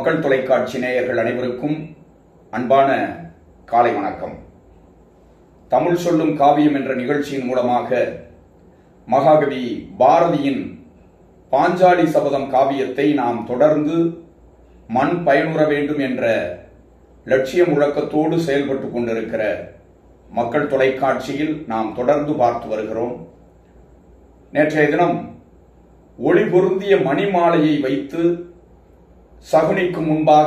மக்கள் தொலைக்காட்சி நேயர்கள் அனைவருக்கும் அன்பான காலை வணக்கம் தமிழ் சொல்லும் காவியம் என்ற நிகழ்ச்சியின் மூலமாக மகாகவி பாரதியின் பாஞ்சாலி சபதம் காவியத்தை நாம் தொடர்ந்து மண் பயனுற வேண்டும் என்ற லட்சிய முழக்கத்தோடு செயல்பட்டு கொண்டிருக்கிற மக்கள் தொலைக்காட்சியில் நாம் தொடர்ந்து பார்த்து வருகிறோம் நேற்றைய தினம் ஒளி பொருந்திய மணிமாலையை வைத்து சகுனிக்கு முன்பாக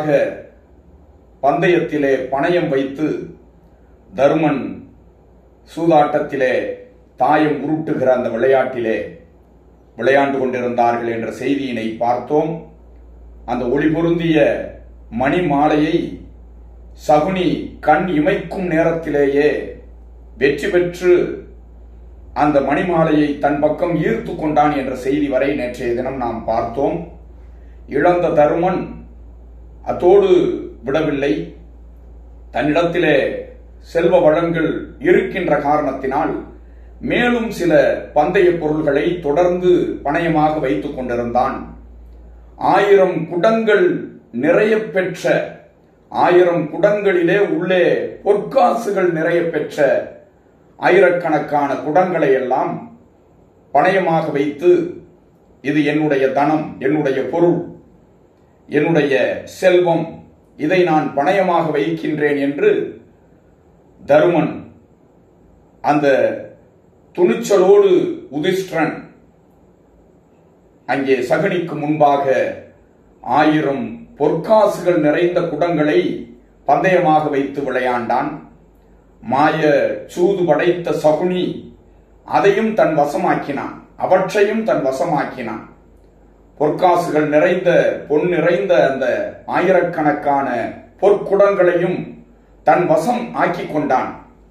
பந்தயத்திலே பணயம் வைத்து தருமன் சூதாட்டத்திலே தாயம் உருட்டுகிற அந்த விளையாட்டிலே விளையாண்டு கொண்டிருந்தார்கள் என்ற செய்தியினை பார்த்தோம் அந்த ஒளி பொருந்திய மணி மாலையை சகுனி கண் இமைக்கும் நேரத்திலேயே வெற்றி பெற்று அந்த மணிமாலையை தன் பக்கம் ஈர்த்து கொண்டான் என்ற செய்தி வரை நேற்றைய தினம் நாம் பார்த்தோம் இழந்த தருமன் அத்தோடு விடவில்லை தன்னிடத்திலே செல்வ வளங்கள் இருக்கின்ற காரணத்தினால் மேலும் சில பந்தய பொருள்களை தொடர்ந்து பணயமாக வைத்துக் கொண்டிருந்தான் ஆயிரம் குடங்கள் நிறைய பெற்ற ஆயிரம் குடங்களிலே உள்ளே பொற்காசுகள் நிறைய பெற்ற ஆயிரக்கணக்கான குடங்களை எல்லாம் பணயமாக வைத்து இது என்னுடைய தனம் என்னுடைய பொருள் என்னுடைய செல்வம் இதை நான் பணயமாக வைக்கின்றேன் என்று தருமன் அந்த துணிச்சலோடு உதிஷ்டிரன் அங்கே சகனிக்கு முன்பாக ஆயிரம் பொற்காசுகள் நிறைந்த குடங்களை பந்தயமாக வைத்து விளையாண்டான் மாய சூது படைத்த சகுனி அதையும் தன் வசமாக்கினான் அவற்றையும் தன் வசமாக்கினான் பொற்காசுகள் நிறைந்த பொன் நிறைந்த அந்த ஆயிரக்கணக்கான பொற்குடங்களையும் தன் வசம் ஆக்கிக் கொண்டான்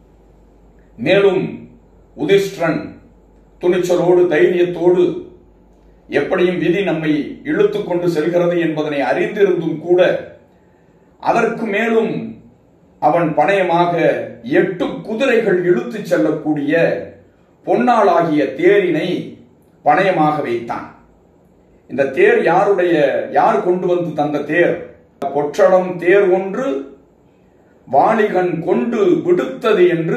மேலும் உதிஷ்டிரன் துணிச்சலோடு தைரியத்தோடு எப்படியும் விதி நம்மை இழுத்து கொண்டு செல்கிறது என்பதனை அறிந்திருந்தும் கூட அதற்கு மேலும் அவன் பணயமாக எட்டு குதிரைகள் இழுத்துச் செல்லக்கூடிய பொன்னாளாகிய தேரினை பணயமாக வைத்தான் இந்த தேர் யாருடைய யார் கொண்டு வந்து தந்த தேர் பொற்றளம் தேர் ஒன்று வாலிகன் கொண்டு விடுத்தது என்று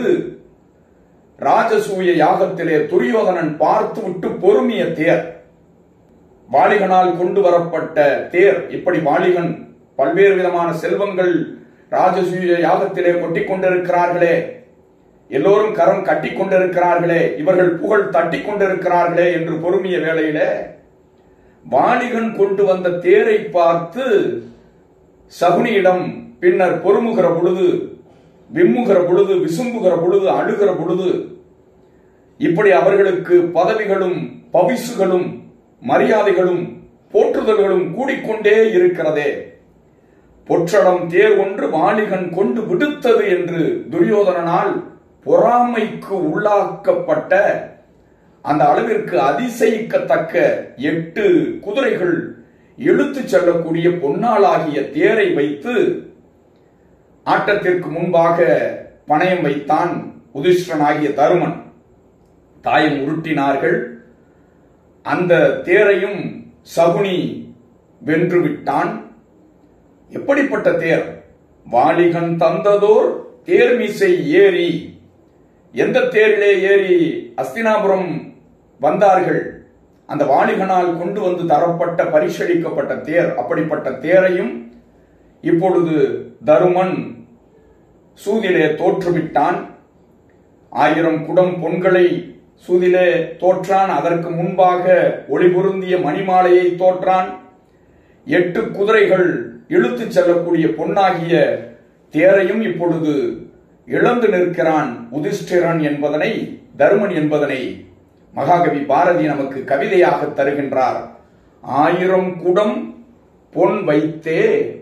ராஜசூய யாகத்திலே துரியோதனன் பார்த்து விட்டு பொறுமிய தேர் வாலிகனால் கொண்டு வரப்பட்ட தேர் இப்படி வாலிகன் பல்வேறு விதமான செல்வங்கள் ராஜசூய யாகத்திலே கொட்டிக் கொண்டிருக்கிறார்களே எல்லோரும் கரம் கட்டி கொண்டிருக்கிறார்களே இவர்கள் புகழ் தட்டி கொண்டிருக்கிறார்களே என்று பொறுமிய வேளையிலே வாலிகன் கொண்டு வந்த தேரை பார்த்து சகுனியிடம் பின்னர் பொறுமுகிற பொழுது விம்முகிற பொழுது விசும்புகிற பொழுது அழுகிற பொழுது இப்படி அவர்களுக்கு பதவிகளும் பவிசுகளும் மரியாதைகளும் போற்றுதல்களும் கூடிக்கொண்டே இருக்கிறதே பொற்றடம் தேர் ஒன்று வாலிகன் கொண்டு விடுத்தது என்று துரியோதனனால் பொறாமைக்கு உள்ளாக்கப்பட்ட அந்த அளவிற்கு அதிசயிக்கத்தக்க எட்டு குதிரைகள் இழுத்து செல்லக்கூடிய பொன்னாளாகிய தேரை வைத்து ஆட்டத்திற்கு முன்பாக பணயம் வைத்தான் உதிஷ்டனாகிய தருமன் தாயம் உருட்டினார்கள் அந்த தேரையும் சகுனி வென்று விட்டான் எப்படிப்பட்ட தேர் வாலிகன் தந்ததோர் தேர்மிசை ஏறி எந்த தேரிலே ஏறி அஸ்தினாபுரம் வந்தார்கள் அந்த வாலிகனால் கொண்டு வந்து தரப்பட்ட பரிசளிக்கப்பட்ட தேர் அப்படிப்பட்ட தேரையும் இப்பொழுது தருமன் சூதிலே தோற்றுவிட்டான் ஆயிரம் குடம் பொன்களை சூதிலே தோற்றான் அதற்கு முன்பாக ஒளி பொருந்திய மணிமாலையை தோற்றான் எட்டு குதிரைகள் இழுத்துச் செல்லக்கூடிய பொன்னாகிய தேரையும் இப்பொழுது இழந்து நிற்கிறான் உதிஷ்டிரன் என்பதனை தருமன் என்பதனை மகாகவி பாரதி நமக்கு கவிதையாக தருகின்றார் ஆயிரம் குடம் பொன் வைத்தே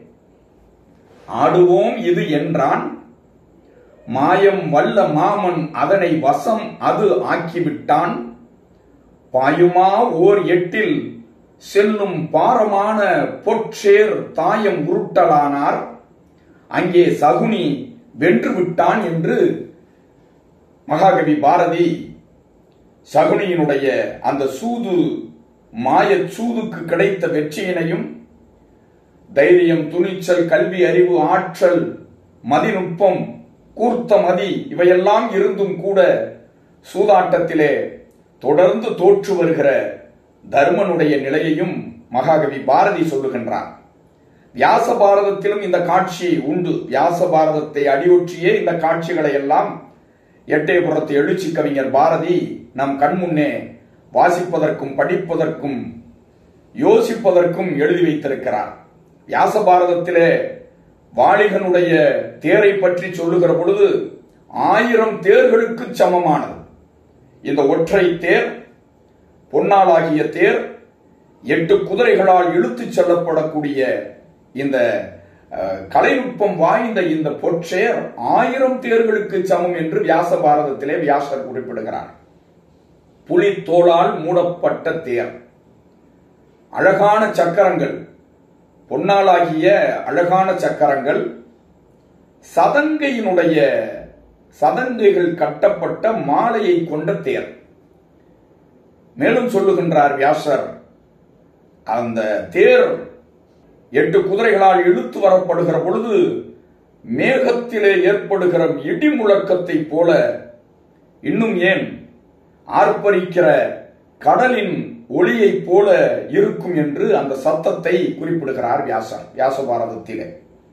ஆடுவோம் இது என்றான் மாயம் வல்ல மாமன் அதனை வசம் அது ஆக்கிவிட்டான் பாயுமா ஓர் எட்டில் செல்லும் பாரமான பொற்சேர் தாயம் உருட்டலானார் அங்கே சகுனி வென்று விட்டான் என்று மகாகவி பாரதி சகுனியினுடைய அந்த சூது மாயச் சூதுக்கு கிடைத்த வெற்றியினையும் தைரியம் துணிச்சல் கல்வி அறிவு ஆற்றல் மதிநுட்பம் கூர்த்த மதி இவையெல்லாம் இருந்தும் கூட சூதாட்டத்திலே தொடர்ந்து தோற்று வருகிற தர்மனுடைய நிலையையும் மகாகவி பாரதி சொல்லுகின்றார் வியாச பாரதத்திலும் இந்த காட்சி உண்டு வியாச பாரதத்தை அடியொற்றியே இந்த காட்சிகளை எல்லாம் எட்டயபுரத்து எழுச்சி கவிஞர் பாரதி நம் கண்முன்னே வாசிப்பதற்கும் படிப்பதற்கும் யோசிப்பதற்கும் எழுதி வைத்திருக்கிறார் வியாச பாரதத்திலே வாலிகனுடைய தேரை பற்றி சொல்லுகிற பொழுது ஆயிரம் தேர்களுக்கு சமமானது இந்த ஒற்றை தேர் பொன்னாலாகிய தேர் எட்டு குதிரைகளால் இழுத்துச் செல்லப்படக்கூடிய இந்த அஹ், கலைநுட்பம் வாய்ந்த இந்த பொற்சேர் ஆயிரம் தேர்களுக்கு சமம் என்று வியாச பாரதத்திலே வியாசர் குறிப்பிடுகிறார் புலித்தோளால் மூடப்பட்ட தேர் அழகான சக்கரங்கள் பொன்னாலாகிய அழகான சக்கரங்கள் சதங்கையினுடைய சதங்கைகள் கட்டப்பட்ட மாலையை கொண்ட தேர் மேலும் சொல்லுகின்றார் வியாசர் அந்த தேர் எட்டு குதிரைகளால் இழுத்து வரப்படுகிற பொழுது மேகத்திலே ஏற்படுகிற இடி முழக்கத்தை போல இன்னும் ஏன் ஆர்ப்பரிக்கிற கடலின் ஒளியைப் போல இருக்கும் என்று அந்த சத்தத்தை குறிப்பிடுகிறார் வியாசர் வியாச பாரதத்திலே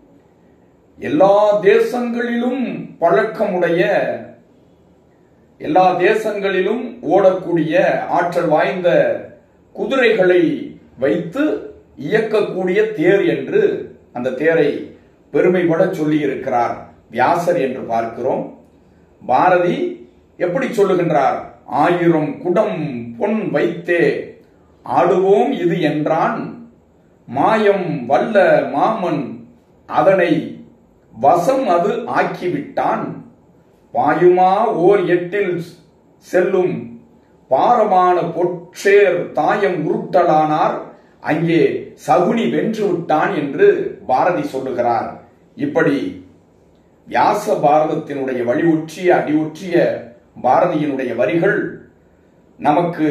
எல்லா தேசங்களிலும் பழக்கமுடைய எல்லா தேசங்களிலும் ஓடக்கூடிய ஆற்றல் வாய்ந்த குதிரைகளை வைத்து இயக்கக்கூடிய தேர் என்று அந்த தேரை பெருமைப்பட சொல்லி இருக்கிறார் வியாசர் என்று பார்க்கிறோம் பாரதி எப்படி சொல்லுகின்றார் ஆயிரம் குடம் பொன் வைத்தே ஆடுவோம் இது என்றான் மாயம் வல்ல மாமன் அதனை வசம் அது ஆக்கிவிட்டான் பாயுமா ஓர் எட்டில் செல்லும் பாரமான பொற்றேர் தாயம் உருட்டலானார் அங்கே சகுனி வென்று விட்டான் என்று பாரதி சொல்லுகிறார் இப்படி வியாச பாரதத்தினுடைய வழிவுற்றிய அடிவுற்றிய பாரதியினுடைய வரிகள் நமக்கு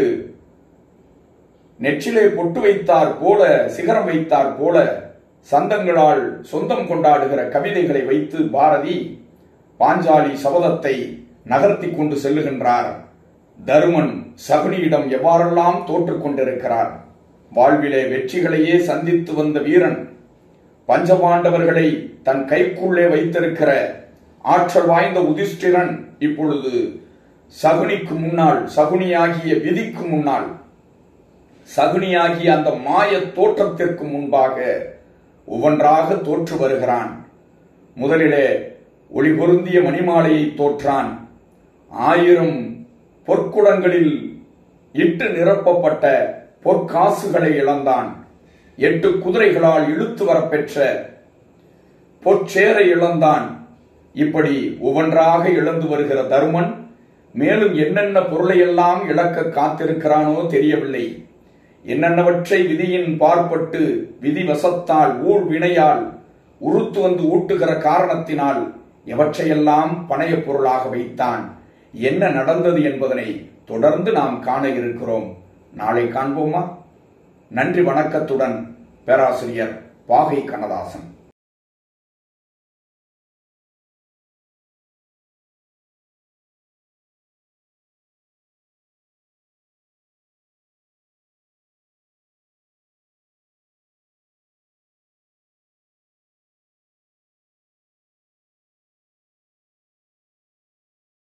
நெற்றிலே பொட்டு வைத்தார் போல சிகரம் வைத்தார் போல சந்தங்களால் சொந்தம் கொண்டாடுகிற கவிதைகளை வைத்து பாரதி பாஞ்சாலி சபதத்தை நகர்த்தி கொண்டு செல்லுகின்றார் தருமன் சகுனியிடம் எவ்வாறெல்லாம் தோற்றுக் கொண்டிருக்கிறார் வாழ்விலே வெற்றிகளையே சந்தித்து வந்த வீரன் பஞ்சபாண்டவர்களை தன் கைக்குள்ளே வைத்திருக்கிற ஆற்றல் வாய்ந்த உதிஷ்டிரன் இப்பொழுது சகுனிக்கு முன்னால் சகுனியாகிய விதிக்கு முன்னால் சகுனியாகிய அந்த மாய தோற்றத்திற்கு முன்பாக ஒவ்வொன்றாக தோற்று வருகிறான் முதலிலே ஒளி பொருந்திய மணிமாலையை தோற்றான் ஆயிரம் பொற்குடங்களில் இட்டு நிரப்பப்பட்ட பொற்காசுகளை இழந்தான் எட்டு குதிரைகளால் இழுத்து வரப்பெற்ற பொற்சேரை இழந்தான் இப்படி ஒவ்வொன்றாக இழந்து வருகிற தருமன் மேலும் என்னென்ன பொருளையெல்லாம் இழக்க காத்திருக்கிறானோ தெரியவில்லை என்னென்னவற்றை விதியின் பார்ப்பட்டு விதி வசத்தால் ஊழ் வினையால் உருத்து வந்து ஊட்டுகிற காரணத்தினால் எவற்றையெல்லாம் பணையப் பொருளாக வைத்தான் என்ன நடந்தது என்பதனை தொடர்ந்து நாம் காண இருக்கிறோம் நாளை காண்போமா நன்றி வணக்கத்துடன் பேராசிரியர் பாகை கண்ணதாசன்